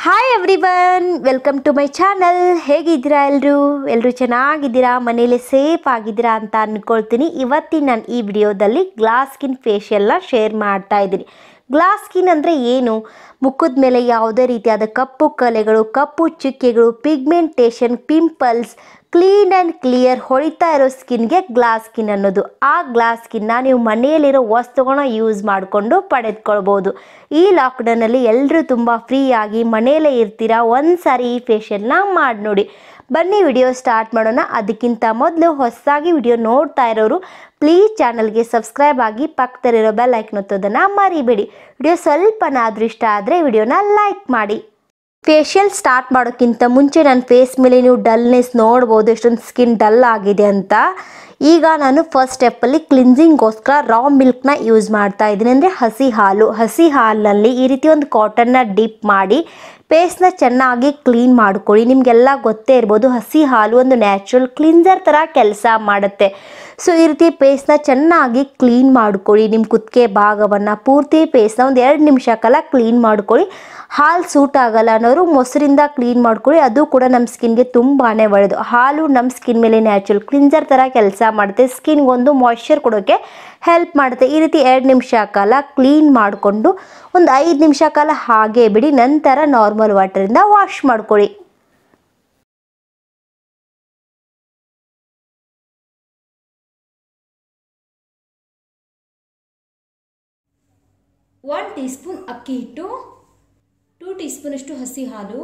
hi everyone welcome to my channel ಹೇಗಿದ್ದೀರಾ ಎಲ್ಲರೂ ಎಲ್ಲರೂ ಚೆನ್ನಾಗಿದ್ದೀರಾ ಮನೇಲಿ ಸೇಫ್ ಆಗಿದ್ದೀರಾ ಅಂತ ಅಂದ್ಕೊಳ್ತೀನಿ ಇವತ್ತಿನ ನಾನು ಈ ವಿಡಿಯೋದಲ್ಲಿ ಗ್ಲಾಸ್ ಸ್ಕಿನ್ ಫೇಶಿಯಲ್ನ ಶೇರ್ ಮಾಡ್ತಾ ಇದ್ದೀನಿ ಗ್ಲಾಸ್ ಸ್ಕಿನ್ ಅಂದರೆ ಏನು ಮುಖದ ಮೇಲೆ ಯಾವುದೇ ರೀತಿಯಾದ ಕಪ್ಪು ಕಲೆಗಳು ಕಪ್ಪು ಚುಕ್ಕೆಗಳು pigmentation pimples clean and clear ಹೊಳಿತಾ ಇರೋ ಸ್ಕಿನ್ಗೆ ಗ್ಲಾಸ್ ಸ್ಕಿನ್ ಅನ್ನೋದು ಆ ಗ್ಲಾಸ್ ಸ್ಕಿನ್ನ ನೀವು ಮನೆಯಲ್ಲಿರೋ ವಸ್ತುಗಳನ್ನ ಯೂಸ್ ಮಾಡಿಕೊಂಡು ಪಡೆದುಕೊಳ್ಬೋದು ಈ ಲಾಕ್ಡೌನಲ್ಲಿ ಎಲ್ಲರೂ ತುಂಬ ಫ್ರೀಯಾಗಿ ಮನೆಯಲ್ಲೇ ಇರ್ತೀರಾ ಒಂದು ಸಾರಿ ಈ ಫೇಶಿಯಲ್ನ ಮಾಡಿ ನೋಡಿ ಬನ್ನಿ ವಿಡಿಯೋ ಸ್ಟಾರ್ಟ್ ಮಾಡೋಣ ಅದಕ್ಕಿಂತ ಮೊದಲು ಹೊಸದಾಗಿ ವಿಡಿಯೋ ನೋಡ್ತಾ ಇರೋರು ಪ್ಲೀಸ್ ಚಾನಲ್ಗೆ ಸಬ್ಸ್ಕ್ರೈಬ್ ಆಗಿ ಪಕ್ಕದಲ್ಲಿರೋ ಬೆಲ್ ಐಕನ್ ಒತ್ತೋದನ್ನು ಮರಿಬೇಡಿ ವಿಡಿಯೋ ಸ್ವಲ್ಪನಾದ್ರೂ ಇಷ್ಟ ಆದರೆ ವಿಡಿಯೋನ ಲೈಕ್ ಮಾಡಿ ಫೇಶಿಯಲ್ ಸ್ಟಾರ್ಟ್ ಮಾಡೋಕ್ಕಿಂತ ಮುಂಚೆ ನನ್ನ ಫೇಸ್ ಮೇಲೆ ನೀವು ಡಲ್ನೆಸ್ ನೋಡ್ಬೋದು ಎಷ್ಟೊಂದು ಸ್ಕಿನ್ ಡಲ್ ಆಗಿದೆ ಅಂತ ಈಗ ನಾನು ಫಸ್ಟ್ ಸ್ಟೆಪ್ಪಲ್ಲಿ ಕ್ಲಿನ್ಸಿಂಗ್ಗೋಸ್ಕರ ರಾ ಮಿಲ್ಕ್ನ ಯೂಸ್ ಮಾಡ್ತಾ ಇದ್ದೀನಿ ಅಂದರೆ ಹಸಿ ಹಾಲು ಹಸಿ ಹಾಲಿನಲ್ಲಿ ಈ ರೀತಿ ಒಂದು ಕಾಟನ್ನ ಡಿಪ್ ಮಾಡಿ ಪೇಸ್ಟ್ನ ಚೆನ್ನಾಗಿ ಕ್ಲೀನ್ ಮಾಡ್ಕೊಳ್ಳಿ ನಿಮಗೆಲ್ಲ ಗೊತ್ತೇ ಇರ್ಬೋದು ಹಸಿ ಹಾಲು ಒಂದು ನ್ಯಾಚುರಲ್ ಕ್ಲಿನ್ಸರ್ ಥರ ಕೆಲಸ ಮಾಡುತ್ತೆ ಸೊ ಈ ರೀತಿ ಪೇಸ್ಟ್ನ ಚೆನ್ನಾಗಿ ಕ್ಲೀನ್ ಮಾಡ್ಕೊಳ್ಳಿ ನಿಮ್ಮ ಕುತ್ತಿಗೆ ಭಾಗವನ್ನು ಪೂರ್ತಿ ಪೇಸ್ಟ್ನ ಒಂದು ಎರಡು ನಿಮಿಷ ಕಾಲ ಕ್ಲೀನ್ ಮಾಡ್ಕೊಳ್ಳಿ ಹಾಲು ಸೂಟ್ ಆಗಲ್ಲ ಅನ್ನೋರು ಮೊಸರಿಂದ ಕ್ಲೀನ್ ಮಾಡ್ಕೊಳ್ಳಿ ಅದು ಕೂಡ ನಮ್ಮ ಸ್ಕಿನ್ಗೆ ತುಂಬಾ ಒಳ್ಳೆಯದು ಹಾಲು ನಮ್ಮ ಸ್ಕಿನ್ ಮೇಲೆ ನ್ಯಾಚುರಲ್ ಕ್ಲಿನ್ಸರ್ ಥರ ಕೆಲಸ ಮಾಡುತ್ತೆ ಸ್ಕಿನ್ಗೆ ಒಂದು ಮಾಯ್ಶ್ಚರ್ ಕೊಡೋಕ್ಕೆ ಹೆಲ್ಪ್ ಮಾಡುತ್ತೆ ಈ ರೀತಿ ಎರಡು ನಿಮಿಷ ಕಾಲ ಕ್ಲೀನ್ ಮಾಡಿಕೊಂಡು ಒಂದು ಐದು ನಿಮಿಷ ಕಾಲ ಹಾಗೆ ಬಿಡಿ ನಂತರ ನಾರ್ಮಲ್ ವಾಟರಿಂದ ವಾಶ್ ಮಾಡ್ಕೊಳ್ಳಿ ಒನ್ ಟೀ ಸ್ಪೂನ್ ಅಕ್ಕಿ ಹಿಟ್ಟು ಟೂ ಟೀ ಸ್ಪೂನಷ್ಟು ಹಸಿ ಹಾಲು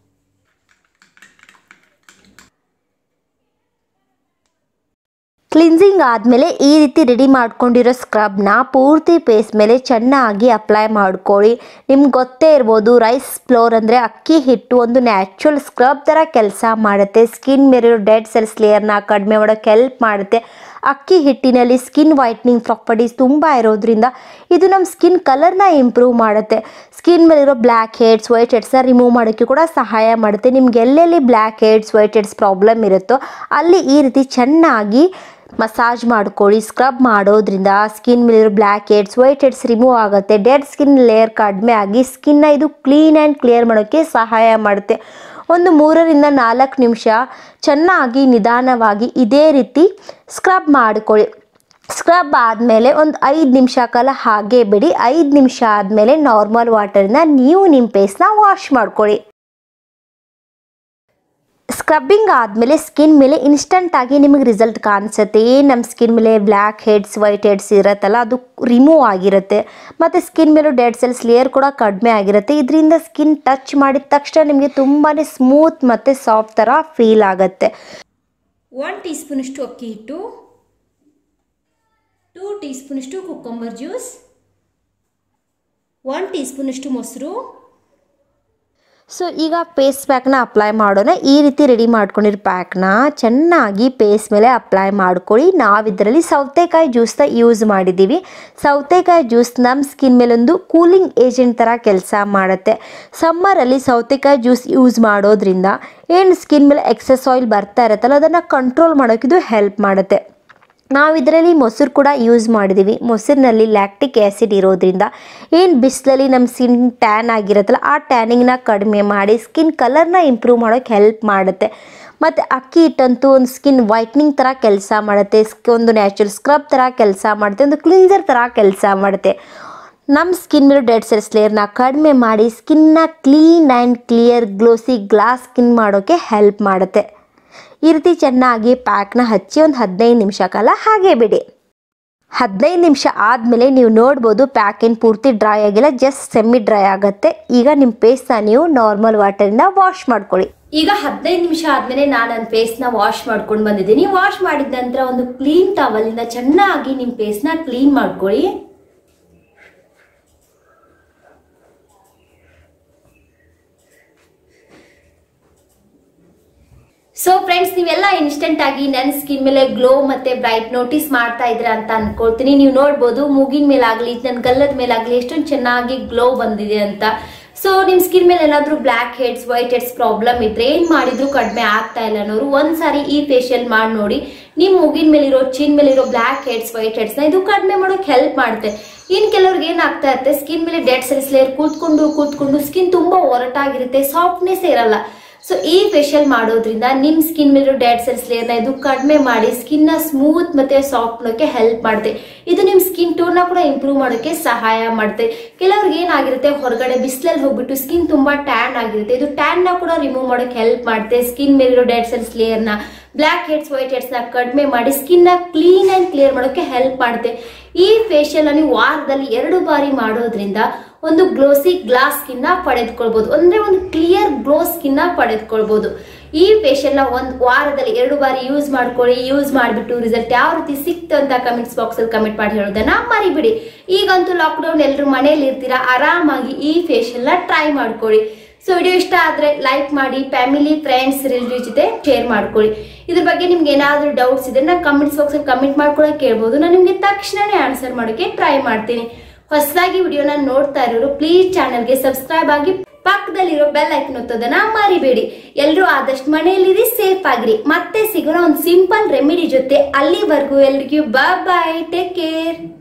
ಕ್ಲಿನ್ಸಿಂಗ್ ಆದಮೇಲೆ ಈ ರೀತಿ ರೆಡಿ ಮಾಡ್ಕೊಂಡಿರೋ ಸ್ಕ್ರಬ್ನ ಪೂರ್ತಿ ಪೇಸ್ ಮೇಲೆ ಚೆನ್ನಾಗಿ ಅಪ್ಲೈ ಮಾಡ್ಕೊಳ್ಳಿ ನಿಮ್ಗೆ ಗೊತ್ತೇ ಇರ್ಬೋದು ರೈಸ್ ಫ್ಲೋರ್ ಅಂದರೆ ಅಕ್ಕಿ ಹಿಟ್ಟು ಒಂದು ನ್ಯಾಚುರಲ್ ಸ್ಕ್ರಬ್ ಥರ ಕೆಲಸ ಮಾಡುತ್ತೆ ಸ್ಕಿನ್ ಮೇಲಿರೋ ಡೆಡ್ ಸೆಲ್ಸ್ ಲೇಯರ್ನ ಕಡಿಮೆ ಮಾಡೋಕ್ಕೆ ಹೆಲ್ಪ್ ಮಾಡುತ್ತೆ ಅಕ್ಕಿ ಹಿಟ್ಟಿನಲ್ಲಿ ಸ್ಕಿನ್ ವೈಟ್ನಿಂಗ್ ಪ್ರಾಪರ್ಟೀಸ್ ತುಂಬ ಇರೋದ್ರಿಂದ ಇದು ನಮ್ಮ ಸ್ಕಿನ್ ಕಲರ್ನ ಇಂಪ್ರೂವ್ ಮಾಡುತ್ತೆ ಸ್ಕಿನ್ ಮೇಲಿರೋ ಬ್ಲ್ಯಾಕ್ ಹೆಡ್ಸ್ ವೈಟ್ ಹೆಡ್ಸ್ನ ರಿಮೂವ್ ಮಾಡೋಕ್ಕೆ ಕೂಡ ಸಹಾಯ ಮಾಡುತ್ತೆ ನಿಮ್ಗೆ ಎಲ್ಲೆಲ್ಲಿ blackheads whiteheads problem ಇರುತ್ತೋ ಅಲ್ಲಿ ಈ ರೀತಿ ಚೆನ್ನಾಗಿ ಮಸಾಜ್ ಮಾಡ್ಕೊಳ್ಳಿ ಸ್ಕ್ರಬ್ ಮಾಡೋದ್ರಿಂದ ಸ್ಕಿನ್ ಮೇಲಿರೋ blackheads whiteheads remove ಆಗುತ್ತೆ ಡೆಡ್ ಸ್ಕಿನ್ ಲೇಯರ್ ಕಡಿಮೆ ಆಗಿ ಸ್ಕಿನ್ನ ಇದು ಕ್ಲೀನ್ ಆ್ಯಂಡ್ ಕ್ಲಿಯರ್ ಮಾಡೋಕ್ಕೆ ಸಹಾಯ ಮಾಡುತ್ತೆ ಒಂದು ಮೂರರಿಂದ ನಾಲ್ಕು ನಿಮಿಷ ಚೆನ್ನಾಗಿ ನಿಧಾನವಾಗಿ ಇದೇ ರೀತಿ ಸ್ಕ್ರಬ್ ಮಾಡಿಕೊಳ್ಳಿ ಸ್ಕ್ರಬ್ ಆದಮೇಲೆ ಒಂದು ಐದು ನಿಮಿಷ ಕಾಲ ಹಾಗೆ ಬಿಡಿ ಐದು ನಿಮಿಷ ಆದಮೇಲೆ ನಾರ್ಮಲ್ ವಾಟರಿಂದ ನೀವು ನಿಮ್ಮ ಫೇಸ್ನ ವಾಶ್ ಮಾಡ್ಕೊಳ್ಳಿ ಸ್ಕ್ರಬ್ಬಿಂಗ್ ಆದಮೇಲೆ ಸ್ಕಿನ್ ಮೇಲೆ ಇನ್ಸ್ಟಂಟಾಗಿ ನಿಮಗೆ ರಿಸಲ್ಟ್ ಕಾಣಿಸುತ್ತೆ ಏನು ನಮ್ಮ ಸ್ಕಿನ್ ಮೇಲೆ ಬ್ಲ್ಯಾಕ್ ಹೆಡ್ಸ್ ವೈಟ್ ಹೆಡ್ಸ್ ಇರುತ್ತಲ್ಲ ಅದು ರಿಮೂವ್ ಆಗಿರುತ್ತೆ ಮತ್ತು ಸ್ಕಿನ್ ಮೇಲೂ ಡೆಡ್ ಸೆಲ್ಸ್ ಲೇಯರ್ ಕೂಡ ಕಡಿಮೆ ಆಗಿರುತ್ತೆ ಇದರಿಂದ ಸ್ಕಿನ್ ಟಚ್ ಮಾಡಿದ ತಕ್ಷಣ ನಿಮಗೆ ತುಂಬಾ ಸ್ಮೂತ್ ಮತ್ತು ಸಾಫ್ಟ್ ಥರ ಫೀಲ್ ಆಗುತ್ತೆ ಒನ್ ಟೀ ಸ್ಪೂನಷ್ಟು ಅಕ್ಕಿ ಹಿಟ್ಟು ಟೂ ಟೀ ಸ್ಪೂನಷ್ಟು ಕುಕ್ಕಂಬರ್ ಜ್ಯೂಸ್ ಒನ್ ಟೀ ಸ್ಪೂನಷ್ಟು ಮೊಸರು ಸೊ ಈಗ ಪೇಸ್ಟ್ ಪ್ಯಾಕ್ನ ಅಪ್ಲೈ ಮಾಡೋಣ ಈ ರೀತಿ ರೆಡಿ ಮಾಡ್ಕೊಂಡಿರೋ ಪ್ಯಾಕ್ನ ಚೆನ್ನಾಗಿ ಪೇಸ್ಟ್ ಮೇಲೆ ಅಪ್ಲೈ ಮಾಡ್ಕೊಳ್ಳಿ ನಾವು ಇದರಲ್ಲಿ ಸೌತೆಕಾಯಿ ಜ್ಯೂಸ್ನ ಯೂಸ್ ಮಾಡಿದ್ದೀವಿ ಸೌತೆಕಾಯಿ ಜ್ಯೂಸ್ ನಮ್ಮ ಸ್ಕಿನ್ ಮೇಲೊಂದು ಕೂಲಿಂಗ್ ಏಜೆಂಟ್ ಥರ ಕೆಲಸ ಮಾಡುತ್ತೆ ಸಮ್ಮರಲ್ಲಿ ಸೌತೆಕಾಯಿ ಜ್ಯೂಸ್ ಯೂಸ್ ಮಾಡೋದ್ರಿಂದ ಏನು ಸ್ಕಿನ್ ಮೇಲೆ ಎಕ್ಸೆಸ್ ಆಯಿಲ್ ಬರ್ತಾ ಇರುತ್ತಲ್ಲ ಅದನ್ನು ಕಂಟ್ರೋಲ್ ಮಾಡೋಕ್ಕಿದು ಹೆಲ್ಪ್ ಮಾಡುತ್ತೆ ನಾವು ಇದರಲ್ಲಿ ಮೊಸರು ಕೂಡ ಯೂಸ್ ಮಾಡಿದ್ದೀವಿ ಮೊಸರಿನಲ್ಲಿ ಲ್ಯಾಕ್ಟಿಕ್ ಆ್ಯಸಿಡ್ ಇರೋದ್ರಿಂದ ಏನು ಬಿಸಿಲಲ್ಲಿ ನಮ್ಮ ಸ್ಕಿನ್ ಟ್ಯಾನ್ ಆಗಿರುತ್ತಲ್ಲ ಆ ಟ್ಯಾನಿಂಗ್ನ ಕಡಿಮೆ ಮಾಡಿ ಸ್ಕಿನ್ ಕಲರ್ನ ಇಂಪ್ರೂವ್ ಮಾಡೋಕ್ಕೆ ಹೆಲ್ಪ್ ಮಾಡುತ್ತೆ ಮತ್ತು ಅಕ್ಕಿ ಹಿಟ್ಟಂತೂ ಒಂದು ಸ್ಕಿನ್ ವೈಟ್ನಿಂಗ್ ಥರ ಕೆಲಸ ಮಾಡುತ್ತೆ ಸ್ಕ್ ಒಂದು ನ್ಯಾಚುರಲ್ ಸ್ಕ್ರಬ್ ಥರ ಕೆಲಸ ಮಾಡುತ್ತೆ ಒಂದು ಕ್ಲಿನ್ಸರ್ ಥರ ಕೆಲಸ ಮಾಡುತ್ತೆ ನಮ್ಮ ಸ್ಕಿನ್ ಮೇಲೆ ಡೆಡ್ ಸೆಲ್ಸ್ ಲೇಯರ್ನ ಕಡಿಮೆ ಮಾಡಿ ಸ್ಕಿನ್ನ clean and clear glossy glass skin ಮಾಡೋಕ್ಕೆ ಹೆಲ್ಪ್ ಮಾಡುತ್ತೆ ಈ ರೀತಿ ಚೆನ್ನಾಗಿ ಪ್ಯಾಕ್ನ ಹಚ್ಚಿ ಒಂದು ಹದಿನೈದು ನಿಮಿಷ ಕಾಲ ಹಾಗೆ ಬಿಡಿ ಹದಿನೈದು ನಿಮಿಷ ಆದಮೇಲೆ ನೀವು ನೋಡ್ಬೋದು ಪ್ಯಾಕ್ ಏನು ಪೂರ್ತಿ ಡ್ರೈ ಆಗಿಲ್ಲ ಜಸ್ಟ್ ಸೆಮಿ ಡ್ರೈ ಆಗುತ್ತೆ ಈಗ ನಿಮ್ಮ ಪೇಸ್ಟ್ನ ನೀವು ನಾರ್ಮಲ್ ವಾಟರಿಂದ ವಾಶ್ ಮಾಡ್ಕೊಳ್ಳಿ ಈಗ ಹದಿನೈದು ನಿಮಿಷ ಆದ್ಮೇಲೆ ನಾನು ನನ್ನ ಫೇಸ್ನ ವಾಶ್ ಮಾಡ್ಕೊಂಡು ಬಂದಿದ್ದೀನಿ ವಾಶ್ ಮಾಡಿದ ನಂತರ ಒಂದು ಕ್ಲೀನ್ ಟವಲಿಂದ ಚೆನ್ನಾಗಿ ನಿಮ್ಮ ಫೇಸ್ನ ಕ್ಲೀನ್ ಮಾಡ್ಕೊಳ್ಳಿ ಸೊ ಫ್ರೆಂಡ್ಸ್ ನೀವೆಲ್ಲ ಇನ್ಸ್ಟೆಂಟ್ ಆಗಿ ನನ್ನ ಸ್ಕಿನ್ ಮೇಲೆ ಗ್ಲೋ ಮತ್ತೆ ಬ್ರೈಟ್ ನೋಟಿಸ್ ಮಾಡ್ತಾ ಇದ್ರ ಅಂತ ಅನ್ಕೊಳ್ತೀನಿ ನೀವು ನೋಡ್ಬೋದು ಮೂಗಿನ ಮೇಲಾಗ್ಲಿ ನನ್ನ ಗಲ್ಲದ ಮೇಲಾಗ್ಲಿ ಎಷ್ಟೊಂದು ಚೆನ್ನಾಗಿ ಗ್ಲೋ ಬಂದಿದೆ ಅಂತ ಸೊ ನಿಮ್ ಸ್ಕಿನ್ ಮೇಲೆ ಏನಾದ್ರೂ blackheads whiteheads problem ಇದ್ರೆ ಏನ್ ಮಾಡಿದ್ರು ಕಡಿಮೆ ಆಗ್ತಾ ಇಲ್ಲ ಅನ್ನೋರು ಒಂದ್ಸಾರಿ ಈ ಫೇಶಿಯಲ್ ಮಾಡಿ ನೋಡಿ ನಿಮ್ ಮುಗಿನ ಮೇಲಿರೋ ಚಿನ್ ಮೇಲಿರೋ ಬ್ಲ್ಯಾಕ್ ಹೆಡ್ಸ್ ವೈಟ್ ಹೆಡ್ಸ್ ನ ಇದು ಕಡಿಮೆ ಮಾಡೋಕೆ ಹೆಲ್ಪ್ ಮಾಡುತ್ತೆ ಇನ್ ಕೆಲವ್ರಿಗೆ ಏನಾಗ್ತಾ ಇರುತ್ತೆ ಸ್ಕಿನ್ ಮೇಲೆ ಡೆಡ್ ಸೆಲ್ಸ್ ಲೇಯರ್ ಕೂತ್ಕೊಂಡು ಕೂತ್ಕೊಂಡು ಸ್ಕಿನ್ ತುಂಬಾ ಒರಟಾಗಿರುತ್ತೆ ಸಾಫ್ಟ್ನೆಸ್ ಇರಲ್ಲ ಸೊ ಈ ಫೇಶಿಯಲ್ ಮಾಡೋದ್ರಿಂದ ನಿಮ್ ಸ್ಕಿನ್ ಮೇಲಿರೋ ಡೆಡ್ ಸೆಲ್ಸ್ ಲೇಯರ್ನ ಇದು ಕಡಿಮೆ ಮಾಡಿ ಸ್ಕಿನ್ ನ ಸ್ಮೂತ್ ಮತ್ತೆ ಸಾಫ್ಟ್ ಮಾಡೋಕೆ ಹೆಲ್ಪ್ ಮಾಡುತ್ತೆ ಇದು ನಿಮ್ ಸ್ಕಿನ್ ಟೋನ್ ನ ಕೂಡ ಇಂಪ್ರೂವ್ ಮಾಡೋಕೆ ಸಹಾಯ ಮಾಡುತ್ತೆ ಕೆಲವ್ರಿಗೆ ಏನಾಗಿರುತ್ತೆ ಹೊರಗಡೆ ಬಿಸಿಲಲ್ಲಿ ಹೋಗ್ಬಿಟ್ಟು ಸ್ಕಿನ್ ತುಂಬಾ ಟ್ಯಾನ್ ಆಗಿರುತ್ತೆ ಇದು ಟ್ಯಾನ್ ನ ಕೂಡ ರಿಮೂವ್ ಮಾಡೋಕೆ ಹೆಲ್ಪ್ ಮಾಡುತ್ತೆ ಸ್ಕಿನ್ ಮೇಲಿರೋ ಡೆಡ್ ಸೆಲ್ಸ್ ಲೇಯರ್ ನ ಬ್ಲ್ಯಾಕ್ ಹೆಡ್ಸ್ ವೈಟ್ ಹೆಡ್ಸ್ ನ ಕಡಿಮೆ ಮಾಡಿ ಸ್ಕಿನ್ ನ ಕ್ಲೀನ್ ಅಂಡ್ ಕ್ಲಿಯರ್ ಮಾಡೋಕೆ ಹೆಲ್ಪ್ ಮಾಡುತ್ತೆ ಈ ಫೇಶಿಯಲ್ ನೀವು ವಾರದಲ್ಲಿ ಎರಡು ಬಾರಿ ಮಾಡೋದ್ರಿಂದ ಒಂದು ಗ್ಲೋಸಿ ಗ್ಲಾಸ್ ಸ್ಕಿನ್ ನ ಪಡೆದುಕೊಳ್ಬಹುದು ಅಂದ್ರೆ ಒಂದು ಕ್ಲಿಯರ್ ಗ್ಲೋ ಸ್ಕಿನ್ ನ ಪಡೆದುಕೊಳ್ಬಹುದು ಈ ಫೇಶಿಯಲ್ ನ ಒಂದ್ ವಾರದಲ್ಲಿ ಎರಡು ಬಾರಿ ಯೂಸ್ ಮಾಡ್ಕೊಳ್ಳಿ ಯೂಸ್ ಮಾಡ್ಬಿಟ್ಟು ರಿಸಲ್ಟ್ ಯಾವ ರೀತಿ ಸಿಕ್ತು ಅಂತ ಕಮೆಂಟ್ಸ್ ಬಾಕ್ಸ್ ಅಲ್ಲಿ ಕಮೆಂಟ್ ಮಾಡಿ ಹೇಳೋದನ್ನ ಮರಿಬಿಡಿ ಈಗಂತೂ ಲಾಕ್ಡೌನ್ ಎಲ್ಲರೂ ಮನೇಲಿ ಇರ್ತೀರಾ ಆರಾಮಾಗಿ ಈ ಫೇಶಿಯಲ್ ನ ಟ್ರೈ ಮಾಡ್ಕೊಳ್ಳಿ ಸೊ ವಿಡಿಯೋ ಇಷ್ಟ ಆದ್ರೆ ಲೈಕ್ ಮಾಡಿ ಫ್ಯಾಮಿಲಿ ಫ್ರೆಂಡ್ಸ್ ರಿಲೇಟಿವ್ ಜೊತೆ ಶೇರ್ ಮಾಡ್ಕೊಳ್ಳಿ ಇದ್ರ ಬಗ್ಗೆ ನಿಮ್ಗೆ ಏನಾದ್ರೂ ಡೌಟ್ಸ್ ಇದ್ರೆ ನಾನು ಕಮೆಂಟ್ಸ್ ಬಾಕ್ಸ್ ಅಲ್ಲಿ ಕಮೆಂಟ್ ಮಾಡ್ಕೊಳಕ್ ಕೇಳ್ಬೋದು ನಾನು ನಿಮ್ಗೆ ತಕ್ಷಣನೇ ಆನ್ಸರ್ ಮಾಡೋಕೆ ಟ್ರೈ ಮಾಡ್ತೀನಿ ಹೊಸದಾಗಿ ವಿಡಿಯೋನ ನೋಡ್ತಾ ಇರೋರು ಪ್ಲೀಸ್ ಚಾನಲ್ಗೆ ಸಬ್ಸ್ಕ್ರೈಬ್ ಆಗಿ ಪಕ್ಕದಲ್ಲಿರೋ ಬೆಲ್ ಐಕನ್ ಒತ್ತೋದನ್ನ ಮರಿಬೇಡಿ ಎಲ್ಲರೂ ಆದಷ್ಟು ಮನೆಯಲ್ಲಿರಿ ಸೇಫ್ ಆಗಿರಿ ಮತ್ತೆ ಸಿಗೋಣ ಒಂದು ಸಿಂಪಲ್ ರೆಮಿಡಿ ಜೊತೆ ಅಲ್ಲಿವರೆಗೂ ಎಲ್ರಿಗೂ ಬಾಯ್ ಬಾಯ್ ಟೇಕ್ ಕೇರ್